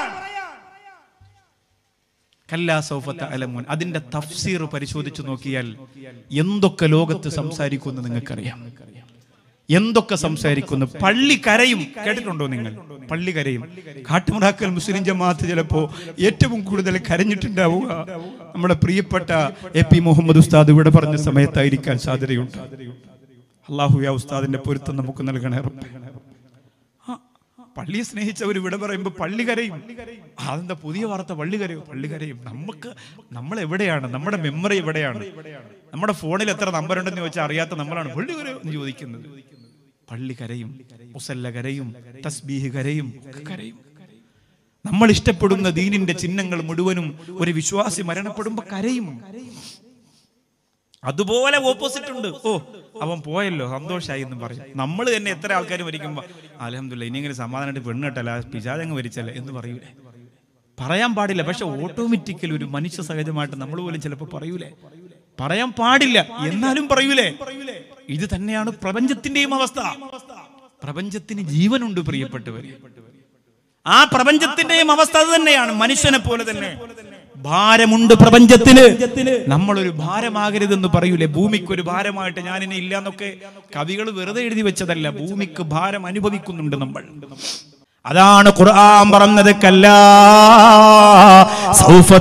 കല്ലാ സൗഫത്ത അലമുൻ അതിന്റെ തഫ്സീർ പരിശോധിച്ചു നോക്കിയാൽ എന്തൊക്കെ ലോകത്ത് സംസാരിക്കുമെന്ന് നിങ്ങൾക്കറിയാം എന്തൊക്കെ സംസാരിക്കുന്നു പള്ളി കരയും കേട്ടിട്ടുണ്ടോ നിങ്ങൾ പള്ളി കരയും കാട്ടുമുറാക്കൽ മുസ്ലിം ജമാഅത്ത് ചിലപ്പോ ഏറ്റവും കൂടുതൽ കരഞ്ഞിട്ടുണ്ടാവുക നമ്മുടെ പ്രിയപ്പെട്ട എ പി മുഹമ്മദ് ഉസ്താദ് ഇവിടെ പറഞ്ഞ സമയത്തായിരിക്കാൻ സാധ്യതയുണ്ട് അള്ളാഹു ആ ഉസ്താദിന്റെ പൊരുത്തം നമുക്ക് നൽകണേ റബ്ബേ. ആ, പള്ളിയെ സ്നേഹിച്ചവർ ഇവിടെ പറയുമ്പോൾ പള്ളി കരയും അതെന്താ പുതിയ വാർത്ത പള്ളി കരയും പള്ളി കരയും നമുക്ക് നമ്മൾ എവിടെയാണ് നമ്മുടെ മെമ്മറി എവിടെയാണ് നമ്മുടെ ഫോണിൽ എത്ര നമ്പർ ഉണ്ടെന്ന് ചോദിച്ചാൽ അറിയാത്ത നമ്മളാണ് പള്ളി കരയോ എന്ന് ചോദിക്കുന്നത് പള്ളി കരയും മുസല്ല കരയും തസ്ബീഹ് കരയും ഒക്കെ കരയും നമ്മൾ ഇഷ്ടപ്പെടുന്ന ദീനിന്റെ ചിഹ്നങ്ങൾ മുഴുവനും ഒരു വിശ്വാസി മരണപ്പെടുമ്പോ കരയും അതുപോലെ ഓപ്പോസിറ്റ് ഉണ്ട് ഓ അവൻ പോയല്ലോ സന്തോഷായി എന്ന് പറയും നമ്മൾ തന്നെ എത്ര ആൾക്കാർ മരിക്കുമ്പോ അലഹമില്ല ഇനി ഇങ്ങനെ സമാധാനമായിട്ട് പെണ്ണ് കെട്ടല്ല പിശാചങ്ങ് മരിച്ചല്ലേ എന്ന് പറയൂലേ പറയാൻ പാടില്ല പക്ഷെ ഓട്ടോമാറ്റിക്കൽ ഒരു മനുഷ്യ സഹജമായിട്ട് നമ്മൾ പോലും ചിലപ്പോൾ പറയൂലേ പറയാൻ പാടില്ല എന്നാലും പറയൂലേ ഇത് തന്നെയാണ് പ്രപഞ്ചത്തിന്റെയും അവസ്ഥ പ്രപഞ്ചത്തിന് ജീവനുണ്ട് പ്രിയപ്പെട്ടവരെ ആ പ്രപഞ്ചത്തിന്റെയും അവസ്ഥ അത് തന്നെയാണ് മനുഷ്യനെ പോലെ തന്നെ ഭാരമുണ്ട് പ്രപഞ്ചത്തിന് നമ്മളൊരു ഭാരമാകരുതെന്ന് പറയൂലേ ഭൂമിക്ക് ഒരു ഭാരമായിട്ട് ഞാൻ ഇനി ഇല്ല എന്നൊക്കെ കവികൾ വെറുതെ എഴുതി വെച്ചതല്ല ഭൂമിക്ക് ഭാരം അനുഭവിക്കുന്നുണ്ട് നമ്മൾ അതാണ് ഖുർആൻ പറഞ്ഞത് കല്ലാ സൗഫ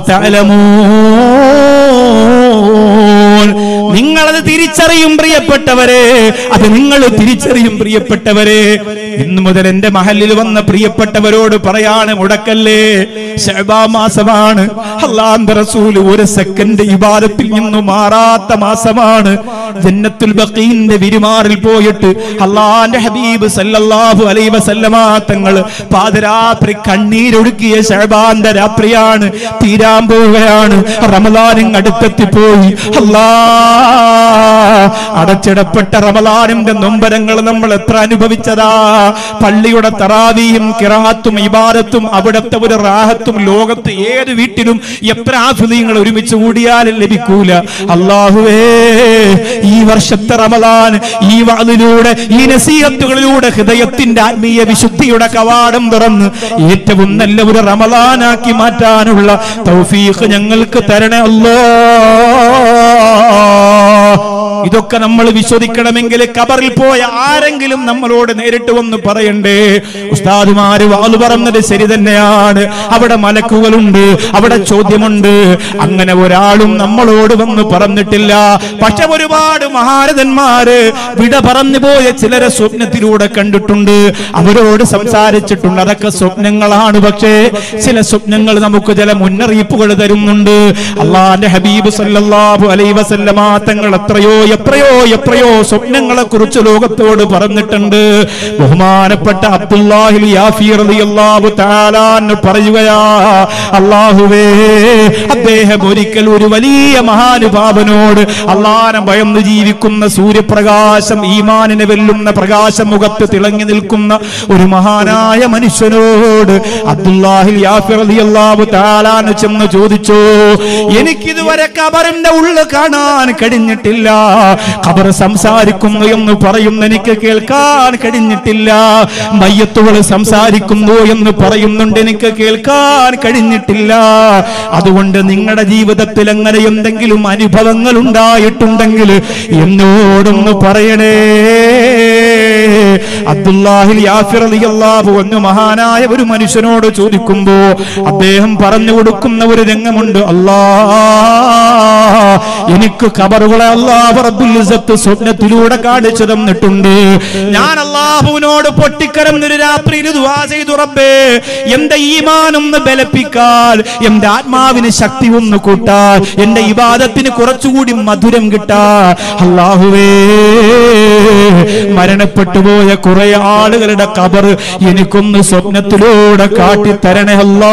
തഅലമൂൻ നിങ്ങളത് തിരിച്ചറിയും പ്രിയപ്പെട്ടവരെ അത് നിങ്ങൾ തിരിച്ചറിയും പ്രിയപ്പെട്ടവരെ ഇന്നു മുതൽ എന്റെ മഹലിൽ വന്ന പ്രിയപ്പെട്ടവരോട് പറയാണ് മുടക്കല്ലേ ശഅബാ മാസമാണ് അള്ളാന്റെ റസൂൽ ഒരു സെക്കൻഡ് ഇബാദത്തിൽ നിന്ന് മാറാത്ത മാസമാണ് ജന്നത്തുൽ ബഖീന്റെ വിരുമാറിൽ പോയിട്ട് അള്ളാന്റെ ഹബീബ് സല്ലല്ലാഹു അലൈഹി വസല്ലമ തങ്ങൾ പാതിരാത്രി കണ്ണീരൊഴുക്കിയ ശഅബാന്റെ രാത്രിയാണ് തീരാൻ പോവുകയാണ് റമദാനും അടുത്തെത്തി പോയി അല്ലാ അടച്ചിടപ്പെട്ട റമദാനിന്റെ നൊമ്പരങ്ങൾ നമ്മൾ എത്ര അനുഭവിച്ചതാ പള്ളിയുടെ തറാവിയും കിറാത്തും ഇബാദത്തും അവിടുത്തെ ഒരു റാഹത്തും ലോകത്ത് ഏത് വീട്ടിലും എത്ര ആഫുദീങ്ങൾ ഒരുമിച്ച് കൂടിയാലും ലഭിക്കൂല അള്ളാഹുവേ ഈ വർഷത്തെ റമദാൻ ഈ വാതിലൂടെ ഈ നസീഹത്തുകളിലൂടെ ഹൃദയത്തിന്റെ ആത്മീയ വിശുദ്ധിയുടെ കവാടം തുറന്ന് ഏറ്റവും നല്ല ഒരു റമദാനാക്കി മാറ്റാനുള്ള തൗഫീഖ് ഞങ്ങൾക്ക് തരണേ അല്ലോ ഇതൊക്കെ നമ്മൾ വിശ്വസിക്കണമെങ്കിൽ കബറിൽ പോയ ആരെങ്കിലും നമ്മളോട് നേരിട്ട് വന്ന് പറയണ്ടേ ഉസ്താദുമാര് വാളു പറഞ്ഞത് ശരി തന്നെയാണ് അവിടെ മലക്കുകളുണ്ട് അവിടെ ചോദ്യമുണ്ട് അങ്ങനെ ഒരാളും നമ്മളോട് വന്ന് പറഞ്ഞിട്ടില്ല പക്ഷെ ഒരുപാട് മഹാരഥന്മാര് വിട പറഞ്ഞു പോയ ചിലരെ സ്വപ്നത്തിലൂടെ കണ്ടിട്ടുണ്ട് അവരോട് സംസാരിച്ചിട്ടുണ്ട് അതൊക്കെ സ്വപ്നങ്ങളാണ് പക്ഷേ ചില സ്വപ്നങ്ങൾ നമുക്ക് ചില മുന്നറിയിപ്പുകൾ തരുന്നുണ്ട് അള്ളാന്റെ ഹബീബ് സല്ലല്ലാഹു അലൈഹി വസല്ലമ തങ്ങൾ എത്രയോ എത്രയോ എത്രയോ സ്വപ്നങ്ങളെ കുറിച്ച് ലോകത്തോട് പറഞ്ഞിട്ടുണ്ട് ബഹുമാനപ്പെട്ട അബ്ദുല്ലാഹിൽ യാഫി റളിയല്ലാഹു തആല അൻഹു പറയുകയാ അല്ലാഹുവേ അദ്ദേഹം ഒരിക്കൽ ഒരു വലിയ മഹാനുഭാവനോട് അള്ളാനെ ഭയന്ന് ജീവിക്കുന്ന സൂര്യപ്രകാശം ഈമാനിനെ വെല്ലുന്ന പ്രകാശം മുഖത്ത് തിളങ്ങി നിൽക്കുന്ന ഒരു മഹാനായ മനുഷ്യനോട് അബ്ദുല്ലാഹിൽ യാഫി റളിയല്ലാഹു തആല അൻഹു ചെന്ന് ചോദിച്ചു എനിക്കിതുവരെ കബറിന്റെ ഉള്ളു കാണാൻ കഴിഞ്ഞിട്ടില്ല ഖബർ സംസാരിക്കുന്നു എന്ന് പറയുന്ന എനിക്ക് കേൾക്കാൻ കഴിഞ്ഞിട്ടില്ല മയ്യത്തുകൾ സംസാരിക്കുന്നു എന്ന് പറയുന്നുണ്ട് എനിക്ക് കേൾക്കാൻ കഴിഞ്ഞിട്ടില്ല അതുകൊണ്ട് നിങ്ങളുടെ ജീവിതത്തിൽ അങ്ങനെ എന്തെങ്കിലും അനുഭവങ്ങൾ ഉണ്ടായിട്ടുണ്ടെങ്കിൽ എന്നോടൊന്ന് പറയണേ അബ്ദുല്ലാഹിൽ യാഫിർ റളിയല്ലാഹു അൻഹു മഹാനായ ഒരു മനുഷ്യനോട് ചോദിക്കുമ്പോ അദ്ദേഹം പറഞ്ഞു കൊടുക്കുന്ന ഒരു രംഗമുണ്ട് അല്ലാ എനിക്ക് ഖബറുകളെ അല്ലാഹു റബ്ബുൽ ഇസ്സത്ത് സ്വപ്നത്തിലൂടെ കാണിച്ചു തന്നിട്ടുണ്ട് ഞാൻ അള്ളാഹുവിനോട് പൊട്ടിക്കരന്നൊരു രാത്രിയിൽ ദുആ ചെയ്തു റബ്ബേ എന്റെ ഈമാൻ ഒന്ന് ബലപ്പിക്കാൻ എന്റെ ആത്മാവിന് ശക്തി ഒന്ന് കൂട്ടാൻ എന്റെ ഇബാദത്തിന് കുറച്ചുകൂടി മധുരം കിട്ടാ അള്ളാഹുവേ മരണപ്പെട്ടു പോയ കുറെ ആളുകളുടെ കബർ എനിക്കൊന്ന് സ്വപ്നത്തിലൂടെ കാട്ടിത്തരണേ അല്ലാ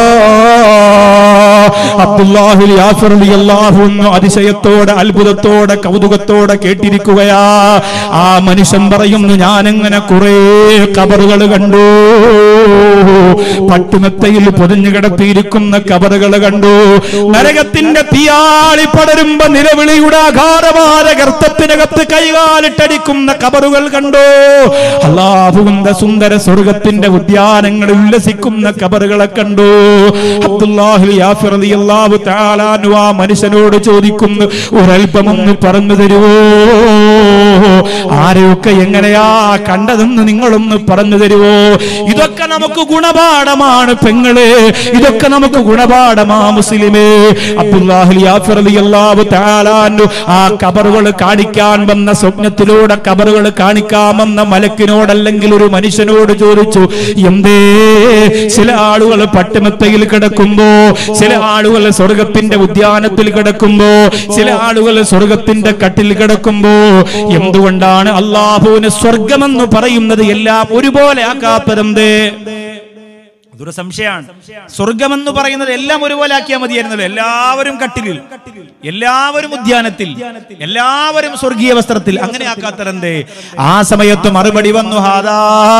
അബ്ദുല്ലാഹിൽ യാഫർ റളിയല്ലാഹു അൻഹു അതിശയത്തോടെ അത്ഭുതത്തോടെ കൗതുകത്തോടെ കേട്ടിരിക്കുകയാ ആ മനുഷ്യൻ പറയുന്നു ഞാൻ എങ്ങനെ കുറെ കബറുകൾ കണ്ടു പട്ടുമെത്തയിൽ പൊതിഞ്ഞു കിടത്തിയിരിക്കുന്ന കബറുകൾ കണ്ടു നരകത്തിന്റെ തീയാളി പടരുമ്പോ നിലവിളിയുടെ അഘാരമായ ഗർത്തത്തിനകത്ത് കൈകാലിട്ടടിക്കുന്ന കബറുകൾ കണ്ടു അള്ളാഹുവിന്റെ സുന്ദര സ്വർഗത്തിന്റെ ഉദ്യാനങ്ങളിൽ ഉല്ലസിക്കുന്ന കബറുകളെ കണ്ടു അബ്ദുല്ലാഹി യാഫിർ റളിയല്ലാഹു തആല അൻഹു ആ മനുഷ്യനോട് ചോദിക്കുന്നു ഒരൽപ്പമൊന്ന് പറഞ്ഞു തരുവോ ആരെയൊക്കെ എങ്ങനെയാ കണ്ടതെന്ന് നിങ്ങളൊന്ന് പറഞ്ഞു തരുവോ ഇതൊക്കെ നമുക്ക് ഗുണപാഠമാണ് പെങ്ങളെ ഇതൊക്കെ നമുക്ക് ഗുണപാഠമാ മുസ്ലിമേ അബ്ദുല്ലാഹി യാഫിർ റളിയല്ലാഹു തആല അൻഹു ആ കബറുകൾ കാണിക്കാൻ വന്ന സ്വപ്നത്തിലൂടെ കബറുകൾ കാണിക്കാമെന്ന മലക്കിനോടല്ലെങ്കിൽ ഒരു മനുഷ്യനോട് ചോദിച്ചു എന്തേ ചില ആളുകൾ പട്ടുമെത്തയിൽ കിടക്കുമ്പോ ചില ആളുകൾ സ്വർഗത്തിന്റെ ഉദ്യാനത്തിൽ കിടക്കുമ്പോ ചില ആളുകൾ സ്വർഗത്തിന്റെ കട്ടിൽ കിടക്കുമ്പോ എന്തുകൊണ്ടാണ് അള്ളാഹുവിന് സ്വർഗമെന്ന് പറയുന്നത് എല്ലാം ഒരുപോലെ ആക്കാത്തതെന്തേ അതൊരു സംശയമാണ് സ്വർഗമെന്ന് പറയുന്നത് എല്ലാം ഒരുപോലെ ആക്കിയാൽ മതിയായിരുന്നല്ലോ എല്ലാവരും കട്ടിലിൽ എല്ലാവരും ഉദ്യാനത്തിൽ എല്ലാവരും സ്വർഗീയ വസ്ത്രത്തിൽ അങ്ങനെ ആക്കാത്തരന്തേ ആ സമയത്ത് മറുപടി വന്നു ഹാദാ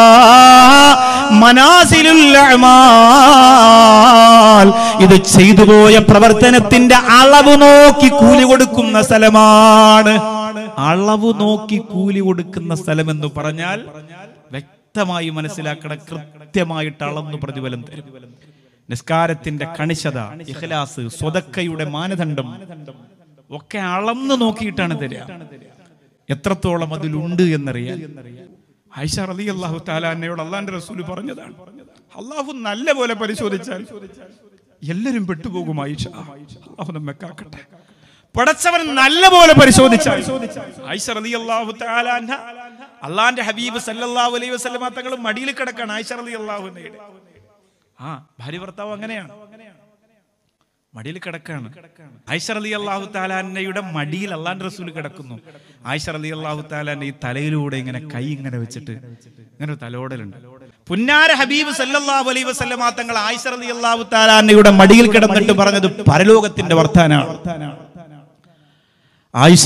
മനാസിലുൽ അഅ്മാൽ. ഇത് ചെയ്തു പോയ പ്രവർത്തനത്തിന്റെ അളവ് നോക്കി കൂലി കൊടുക്കുന്ന സ്ഥലമാണ് അളവ് നോക്കി കൂലി കൊടുക്കുന്ന സ്ഥലം എന്ന് പറഞ്ഞാൽ വ്യക്തമായി മനസ്സിലാക്കണം കൃത്യമായിട്ട് അളന്നു പ്രതിഫലം തരും നിസ്കാരത്തിന്റെ കണിശത ഇഖ്ലാസ് സ്വതക്കയുടെ മാനദണ്ഡം ഒക്കെ അളന്നു നോക്കിയിട്ടാണ് തരിക എത്രത്തോളം അതിലുണ്ട് എന്നറിയാൻ ആയിഷ റലി അള്ളാഹു താലാന്നയോട് അള്ളാന്റെ റസൂല് പറഞ്ഞതാണ് അള്ളാഹു നല്ല പോലെ പരിശോധിച്ചാൽ എല്ലാരും പെട്ടുപോകും ആയിഷ അള്ളാഹു നമ്മെ കാക്കട്ടെ പടച്ചവൻ നല്ല പോലെ പരിശോധിച്ചാൽ ആയിഷ റലി അള്ളാഹു താലാന്ന അള്ളാന്റെ ഹബീബ് സല്ലല്ലാഹു അലൈഹി വസല്ലമ തങ്ങൾ മടിയിൽ കിടക്കാണ് ആയിഷ റലി അള്ളാഹുനയുടെ ആ ഭാര്യ ഭർത്താവ് അങ്ങനെയാണ് മടിയിൽ കിടക്കാണ് ആയിഷർ അലി അള്ളാഹു താലാന്നയുടെ മടിയിൽ അള്ളാന്റെ റസൂൽ കിടക്കുന്നു ആയിഷർ അലി അള്ളാഹു താലാന്റെ ഈ തലയിലൂടെ ഇങ്ങനെ കൈ ഇങ്ങനെ വെച്ചിട്ട് ഇങ്ങനെ ഒരു തലോടലുണ്ട് പുന്നാര ഹബീബ് സല്ലല്ലാഹു അലൈഹി വസല്ലമ തങ്ങൾ ആയിഷർ അലി അള്ളാഹു താലാന്നയുടെ മടിയിൽ കിടന്നിട്ട് പറഞ്ഞത് പരലോകത്തിന്റെ വർത്താനാണ് ആയിഷ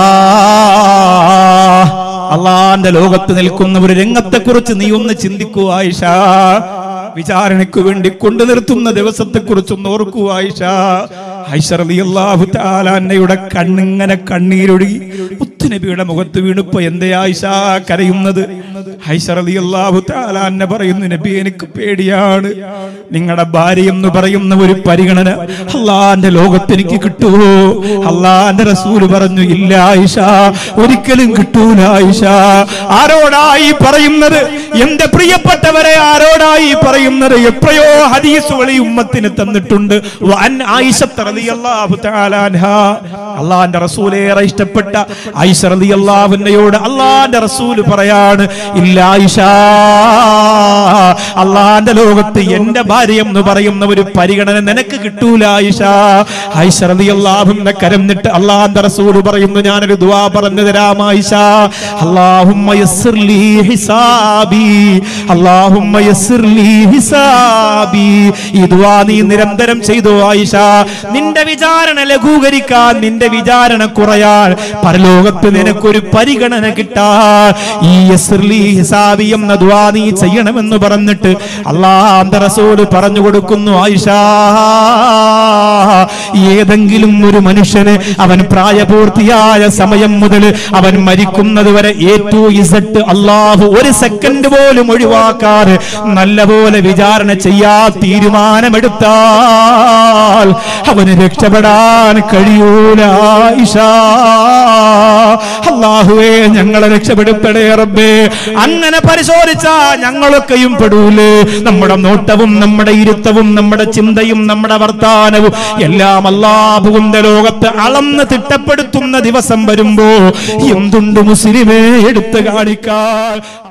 അള്ളാന്റെ ലോകത്ത് നിൽക്കുന്ന ഒരു രംഗത്തെ കുറിച്ച് നീ ഒന്ന് ചിന്തിക്കൂ ആയിഷ വിചാരണയ്ക്ക് വേണ്ടി കൊണ്ടു നിർത്തുന്ന ദിവസത്തെ കുറിച്ചൊന്ന് ഓർക്കൂ ആയിഷ ആയിഷ റളിയല്ലാഹു തആല അന്നയുടെ കണ്ണിങ്ങനെ കണ്ണീരൊഴുകി മുത്തുനബിയുടെ മുഖത്ത് വീണിപ്പോ എന്തേ ആയിഷ കരയുന്നത് ആയിഷ റളിയല്ലാഹു തആല അന്ന പറയുന്നു നബി എനിക്ക് പേടിയാണ് നിങ്ങളുടെ ഭാര്യ എന്ന് പറയുന്ന ഒരു പരിഗണന അള്ളാന്റെ ലോകത്ത് എനിക്ക് കിട്ടുമോ അള്ളാന്റെ റസൂല് പറഞ്ഞു ഇല്ല ആയിഷ ഒരിക്കലും കിട്ടൂല ആയിഷ ആരോടായി പറയുന്നത് എന്റെ പ്രിയപ്പെട്ടവരെ ആരോടായി പറയുന്നത് എത്രയോ ഹദീസുകൾ ഈ ഉമ്മത്തിന് തന്നിട്ടുണ്ട് വഅൻ ആയിഷത്ത് റളിയല്ലാഹു തആല അൻഹാ അള്ളാന്റെ റസൂലേറെ ഇഷ്ടപ്പെട്ട ആയിഷ റളിയല്ലാഹുവിനോട് അള്ളാന്റെ റസൂല് പറയാണ് ഇല്ല ആയിഷ അള്ളാന്റെ ലോകത്ത് എന്റെ ഭാര്യ എന്ന് പറയുന്ന ഒരു പരിഗണന നിനക്ക് കിട്ടൂല ആയിഷ ആയിഷ റളിയല്ലാഹുവിന്റെ കരം നിട്ട് അള്ളാഹുവിന്റെ റസൂൽ പറയുന്നു ഞാനൊരു ദുആ പറഞ്ഞു തരാം ആയിഷ അല്ലാഹുമ്മ യസ്സിർ ലീ ഹിസാബി അല്ലാഹുമ്മ യസ്സിർ ലീ ഹിസാബി ഈ ദുആ നീ നിരന്തരം ചെയ്തു ആയിഷ നിന്റെ വിചാരണ ലഘൂകരിക്കാൻ നിന്റെ വിചാരണ കുറയാൻ പരലോകത്ത് നിനക്കൊരു പരിഗണന കിട്ടാൻ ഈ യസ്സിർ ലീ ഹിസാബി എന്ന ദുആ നീ ചെയ്യണമെന്ന് പറഞ്ഞിട്ട് അള്ളാഹുവിന്റെ റസൂൽ പറഞ്ഞു കൊടുക്കുന്നു ആയിഷ ഏതെങ്കിലും ഒരു മനുഷ്യന് അവൻ പ്രായപൂർത്തിയായ സമയം മുതൽ അവൻ മരിക്കുന്നത് വരെ എ ടു ഇസട്ട് അള്ളാഹു ഒരു സെക്കൻഡ് പോലും ഒഴിവാക്കാതെ നല്ലപോലെ വിചാരണ ചെയ്യാ തീരുമാനമെടുത്താൽ അവന് രക്ഷപ്പെടാൻ കഴിയൂല ഇഷാ അള്ളാഹുവേ ഞങ്ങളെ രക്ഷപ്പെടുത്തണേ റബ്ബേ അങ്ങനെ പരിശോധിച്ചാ ഞങ്ങളൊക്കെയും പെടൂലേ നമ്മുടെ നോട്ടവും നമ്മുടെ ഇരുത്തവും നമ്മുടെ ചിന്തയും നമ്മുടെ വർത്താനവും എല്ലാം അള്ളാഹുവിന്റെ ലോകത്ത് അളന്ന് തിട്ടപ്പെടുത്തുന്ന ദിവസം വരുമ്പോ എന്തുണ്ട് മുസ്ലിമേ എടുത്തു കാണിക്കാൻ